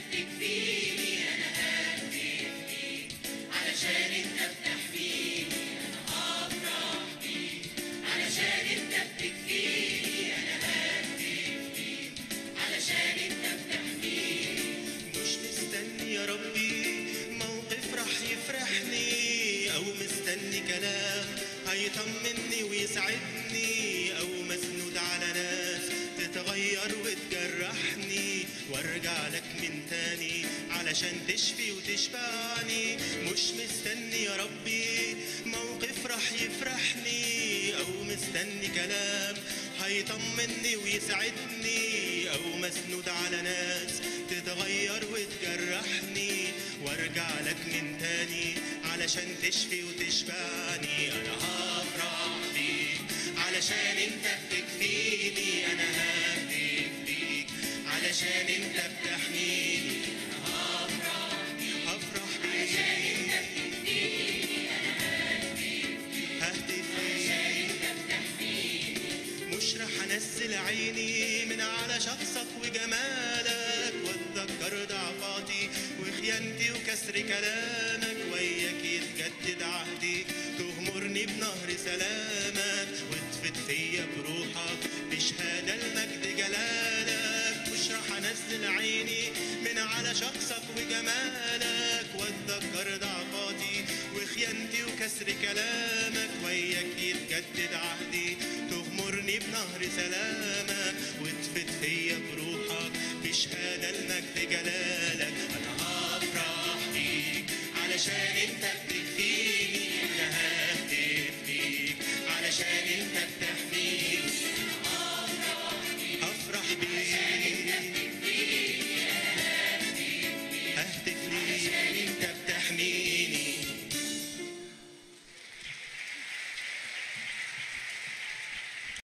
بتكفيني انا ههتف بيك علشان انت بتحميني انا هفرح بيك علشان انت بتكفيني انا ههتف بيك علشان انت بتحميني مش مستني يا ربي موقف راح يفرحني او مستني كلام هيطمني ويسعدني او مسنود على ناس تتغير وتجرحني وارجع لك من تاني علشان تشفي وتشبعني مش مستني يا ربي موقف راح يفرحني او مستني كلام هيطمني ويسعدني او مسنود على ناس تتغير وتجرحني وارجع لك من تاني علشان تشفي وتشبعني انا هفرح بيك علشان انت بتكفيني انا ههتف بيك علشان انت بتحميني انا هفرح بيك هفرح بيك ههتف بيك مش رح انزل عيني من على شخصك وجمالك واتذكر ضعفاتي وخيانتي وكسر كلامك وياك يتجدد عهدي تغمرني بنهر سلامك وتفت فيا بروحك بشهادة المجد جلالك مش رح انزل عيني من على شخصك وجمالك واتذكر ضعفاتي وخيانتي وكسر كلامك وياك يتجدد عهدي تغمرني بنهر سلامك وتفت فيا بروحك بشهادة المجد جلالك أنا هفرح بيك علشان أنت بتكفيني أنا ههتف بيك علشان أنت بتحميني هفرح بيك